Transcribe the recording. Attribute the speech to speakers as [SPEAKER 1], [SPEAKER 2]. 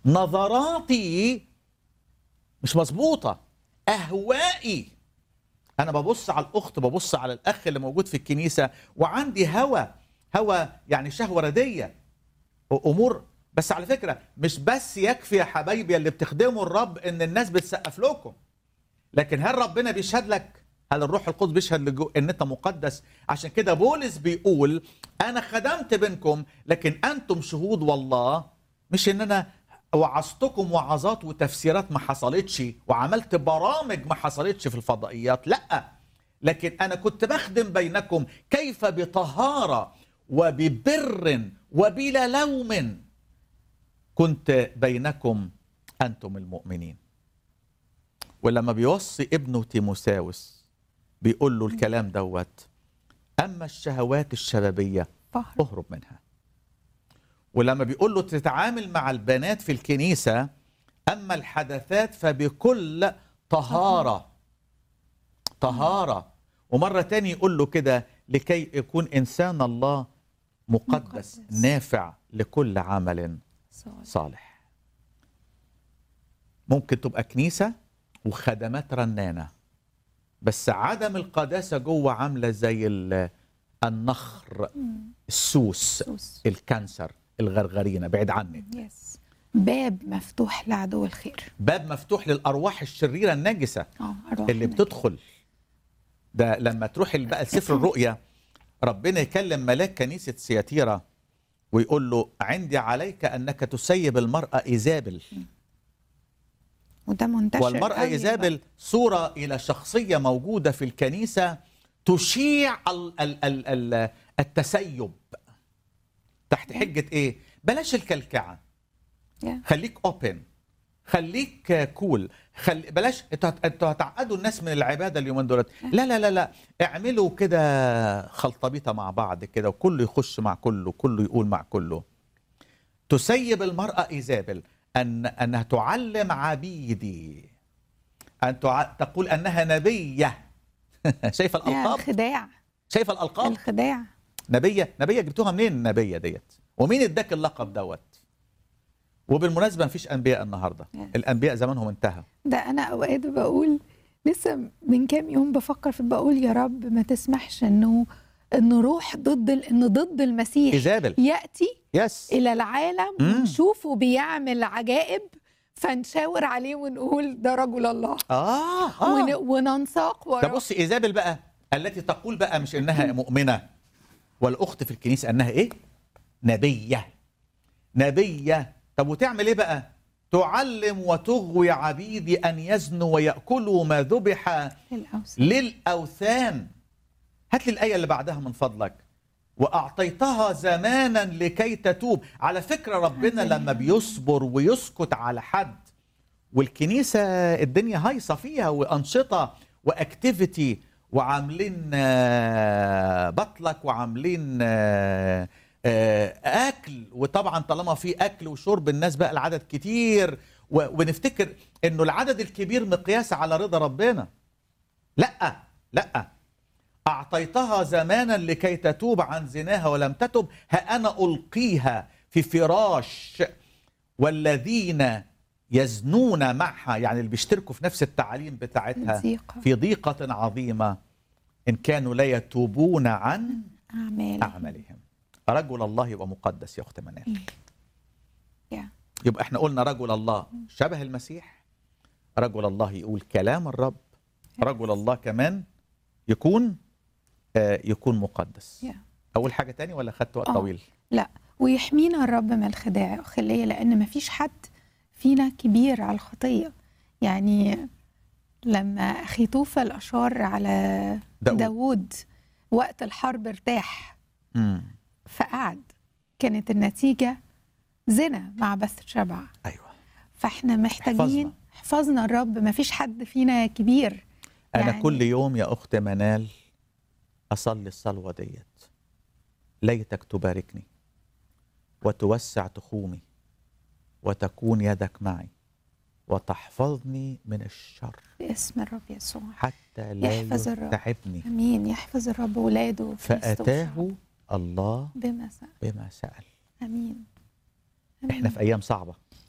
[SPEAKER 1] نظراتي مش مظبوطه اهوائي انا ببص على الاخت ببص على الاخ اللي موجود في الكنيسه وعندي هوى هوى يعني شهوه رديه امور بس على فكره مش بس يكفي يا حبايبي اللي بتخدموا الرب ان الناس بتسقف لكم لكن هل ربنا بيشهد لك هل الروح القدس بيشهد لجو ان انت مقدس عشان كده بولس بيقول انا خدمت بينكم لكن انتم شهود والله مش ان انا وعظتكم وعظات وتفسيرات ما حصلتش وعملت برامج ما حصلتش في الفضائيات لا لكن انا كنت بخدم بينكم كيف بطهاره وببر وبلا لوم كنت بينكم انتم المؤمنين ولما بيوصي ابنه تيموساوس بيقول له الكلام دوت اما الشهوات الشبابيه
[SPEAKER 2] فهر
[SPEAKER 1] اهرب منها ولما بيقول له تتعامل مع البنات في الكنيسه اما الحدثات فبكل طهاره طهاره ومره تاني يقول له كده لكي يكون انسان الله مقدس,
[SPEAKER 2] مقدس.
[SPEAKER 1] نافع لكل عمل
[SPEAKER 2] صالح
[SPEAKER 1] صالح ممكن تبقى كنيسة وخدمات رنانة بس عدم القداسة جوه عاملة زي ال- النخر السوس
[SPEAKER 2] سوس
[SPEAKER 1] الكانسر الغرغرينة بعيد عنك
[SPEAKER 2] يس باب مفتوح لعدو الخير
[SPEAKER 1] باب مفتوح للأرواح الشريرة النجسة
[SPEAKER 2] اه أرواح
[SPEAKER 1] اللي
[SPEAKER 2] النجس.
[SPEAKER 1] بتدخل ده لما تروح بقى لسفر الرؤيا ربنا يكلم ملاك كنيسة سياتيرا ويقول له عندي عليك أنك تسيب المرأة إيزابل
[SPEAKER 2] وده منتشر
[SPEAKER 1] والمرأة
[SPEAKER 2] قوي
[SPEAKER 1] إيزابل صورة إلى شخصية موجودة في الكنيسة تشيع ال ال ال ال التسيب تحت حجة إيه؟ بلاش الكلكعة
[SPEAKER 2] بقى.
[SPEAKER 1] خليك اوبن خليك كول خل... بلاش انتوا هت- انتوا هتعقدوا الناس من العباده اليومين دولت لا لا لا لا اعملوا كده خلطبيطه مع بعض كده وكله يخش مع كله كله يقول مع كله تسيب المراه ايزابل ان انها تعلم عبيدي ان تع... تقول انها نبيه شايفه
[SPEAKER 2] يا
[SPEAKER 1] الالقاب
[SPEAKER 2] الخداع
[SPEAKER 1] شايفه الالقاب
[SPEAKER 2] الخداع
[SPEAKER 1] نبيه نبيه جبتوها منين النبيه ديت ومين اداك اللقب دوت وبالمناسبه مفيش انبياء النهارده
[SPEAKER 2] Yes.
[SPEAKER 1] الانبياء زمانهم انتهى
[SPEAKER 2] ده انا اوقات بقول لسه من كام يوم بفكر في بقول يا رب ما تسمحش انه انه روح ضد ال- انه ضد المسيح
[SPEAKER 1] ايزابل
[SPEAKER 2] ياتي
[SPEAKER 1] يس
[SPEAKER 2] الى العالم
[SPEAKER 1] مم.
[SPEAKER 2] ونشوفه بيعمل عجائب فنشاور عليه ونقول ده رجل الله
[SPEAKER 1] اه
[SPEAKER 2] ون...
[SPEAKER 1] اه
[SPEAKER 2] وننساق
[SPEAKER 1] ده
[SPEAKER 2] وراه
[SPEAKER 1] بص ايزابل بقى التي تقول بقى مش انها مؤمنه والاخت في الكنيسه انها ايه نبيه نبيه طب وتعمل ايه بقى تعلم وتغوي عبيدي ان يزنوا وياكلوا ما ذبح
[SPEAKER 2] للأوثان.
[SPEAKER 1] للأوثان هات لي الآية اللي بعدها من فضلك وأعطيتها زمانا لكي تتوب على فكرة ربنا لما بيصبر ويسكت على حد والكنيسة الدنيا هايصة فيها وأنشطة وأكتيفيتي وعاملين آه، بطلك وعاملين آه، آه، أكل وطبعا طالما في أكل وشرب الناس بقى العدد كتير و- ونفتكر إنه العدد الكبير مقياس على رضا ربنا لا لا أعطيتها زمانا لكي تتوب عن زناها ولم تتب ها أنا ألقيها في فراش والذين يزنون معها يعني اللي بيشتركوا في نفس التعاليم بتاعتها
[SPEAKER 2] ضيقة.
[SPEAKER 1] في ضيقة عظيمة إن كانوا لا يتوبون عن
[SPEAKER 2] أعمال
[SPEAKER 1] أعمالهم رجل الله يبقى مقدس يا أخت منال
[SPEAKER 2] يا.
[SPEAKER 1] يبقى احنا قلنا رجل الله شبه المسيح رجل الله يقول كلام الرب رجل الله كمان يكون آه يكون مقدس
[SPEAKER 2] يا.
[SPEAKER 1] اول حاجه تاني ولا خدت وقت
[SPEAKER 2] آه.
[SPEAKER 1] طويل
[SPEAKER 2] لا ويحمينا الرب من الخداع خلية لأن ما فيش حد فينا كبير على الخطية يعني لما أخي توفل أشار على
[SPEAKER 1] داود.
[SPEAKER 2] داود, داود وقت الحرب ارتاح
[SPEAKER 1] امم
[SPEAKER 2] فقعد كانت النتيجة زنا مع بث شبع
[SPEAKER 1] ايوه
[SPEAKER 2] فاحنا محتاجين
[SPEAKER 1] حفظنا.
[SPEAKER 2] حفظنا الرب ما فيش حد فينا كبير
[SPEAKER 1] انا
[SPEAKER 2] يعني-
[SPEAKER 1] كل يوم يا اخت منال اصلي الصلوه ديت ليتك تباركني وتوسع تخومي وتكون يدك معي وتحفظني من الشر
[SPEAKER 2] باسم الرب يسوع
[SPEAKER 1] حتى لا
[SPEAKER 2] يحفظ الرب.
[SPEAKER 1] يتعبني
[SPEAKER 2] امين يحفظ الرب ولاده في وسط
[SPEAKER 1] فاتاه
[SPEAKER 2] وشعبه
[SPEAKER 1] الله
[SPEAKER 2] بما سأل
[SPEAKER 1] بما سال
[SPEAKER 2] امين
[SPEAKER 1] احنا في ايام صعبه